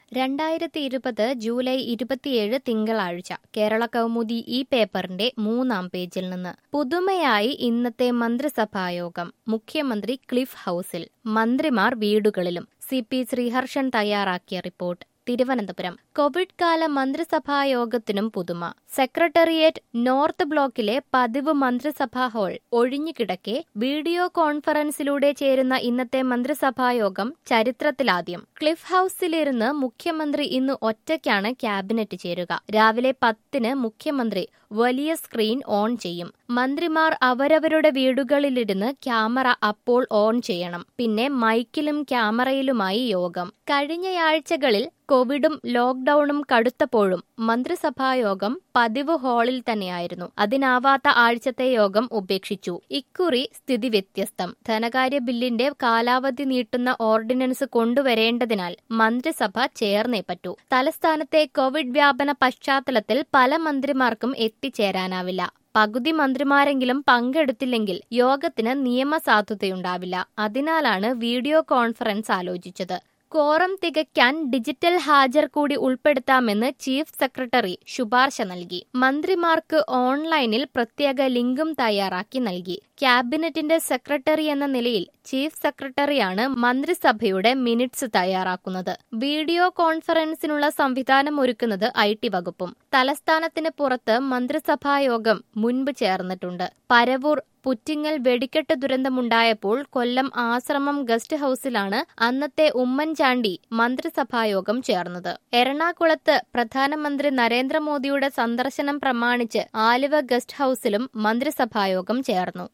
രണ്ടായിരത്തി ഇരുപത് ജൂലൈ ഇരുപത്തിയേഴ് തിങ്കളാഴ്ച കേരള കൗമുദി ഈ പേപ്പറിന്റെ മൂന്നാം പേജിൽ നിന്ന് പുതുമയായി ഇന്നത്തെ മന്ത്രിസഭായോഗം മുഖ്യമന്ത്രി ക്ലിഫ് ഹൌസിൽ മന്ത്രിമാർ വീടുകളിലും സി പി ശ്രീഹർഷൻ തയ്യാറാക്കിയ റിപ്പോർട്ട് തിരുവനന്തപുരം കോവിഡ് കാല മന്ത്രിസഭാ യോഗത്തിനും പുതുമ സെക്രട്ടേറിയറ്റ് നോർത്ത് ബ്ലോക്കിലെ പതിവ് മന്ത്രിസഭാ ഹാൾ ഒഴിഞ്ഞുകിടക്കെ വീഡിയോ കോൺഫറൻസിലൂടെ ചേരുന്ന ഇന്നത്തെ മന്ത്രിസഭാ യോഗം ചരിത്രത്തിലാദ്യം ക്ലിഫ് ഹൌസിലിരുന്ന് മുഖ്യമന്ത്രി ഇന്ന് ഒറ്റയ്ക്കാണ് ക്യാബിനറ്റ് ചേരുക രാവിലെ പത്തിന് മുഖ്യമന്ത്രി വലിയ സ്ക്രീൻ ഓൺ ചെയ്യും മന്ത്രിമാർ അവരവരുടെ വീടുകളിലിരുന്ന് ക്യാമറ അപ്പോൾ ഓൺ ചെയ്യണം പിന്നെ മൈക്കിലും ക്യാമറയിലുമായി യോഗം കഴിഞ്ഞയാഴ്ചകളിൽ കോവിഡും ലോക്ഡൌണും കടുത്തപ്പോഴും മന്ത്രിസഭായോഗം പതിവ് ഹാളിൽ തന്നെയായിരുന്നു അതിനാവാത്ത ആഴ്ചത്തെ യോഗം ഉപേക്ഷിച്ചു ഇക്കുറി സ്ഥിതി വ്യത്യസ്തം ധനകാര്യ ബില്ലിന്റെ കാലാവധി നീട്ടുന്ന ഓർഡിനൻസ് കൊണ്ടുവരേണ്ടതിനാൽ മന്ത്രിസഭ ചേർന്നേ പറ്റൂ തലസ്ഥാനത്തെ കോവിഡ് വ്യാപന പശ്ചാത്തലത്തിൽ പല മന്ത്രിമാർക്കും എത്തിച്ചേരാനാവില്ല പകുതി മന്ത്രിമാരെങ്കിലും പങ്കെടുത്തില്ലെങ്കിൽ യോഗത്തിന് നിയമസാധുതയുണ്ടാവില്ല അതിനാലാണ് വീഡിയോ കോൺഫറൻസ് ആലോചിച്ചത് കോറം തികയ്ക്കാൻ ഡിജിറ്റൽ ഹാജർ കൂടി ഉൾപ്പെടുത്താമെന്ന് ചീഫ് സെക്രട്ടറി ശുപാർശ നൽകി മന്ത്രിമാർക്ക് ഓൺലൈനിൽ പ്രത്യേക ലിങ്കും തയ്യാറാക്കി നൽകി ക്യാബിനറ്റിന്റെ സെക്രട്ടറി എന്ന നിലയിൽ ചീഫ് സെക്രട്ടറിയാണ് മന്ത്രിസഭയുടെ മിനിറ്റ്സ് തയ്യാറാക്കുന്നത് വീഡിയോ കോൺഫറൻസിനുള്ള സംവിധാനം ഒരുക്കുന്നത് ഐ ടി വകുപ്പും തലസ്ഥാനത്തിന് പുറത്ത് മന്ത്രിസഭാ യോഗം മുൻപ് ചേർന്നിട്ടുണ്ട് പരവൂർ പുറ്റിങ്ങൽ വെടിക്കെട്ട് ദുരന്തമുണ്ടായപ്പോൾ കൊല്ലം ആശ്രമം ഗസ്റ്റ് ഹൌസിലാണ് അന്നത്തെ ഉമ്മൻചാണ്ടി മന്ത്രിസഭായോഗം ചേർന്നത് എറണാകുളത്ത് പ്രധാനമന്ത്രി നരേന്ദ്രമോദിയുടെ സന്ദർശനം പ്രമാണിച്ച് ആലുവ ഗസ്റ്റ് ഹൌസിലും മന്ത്രിസഭായോഗം ചേർന്നു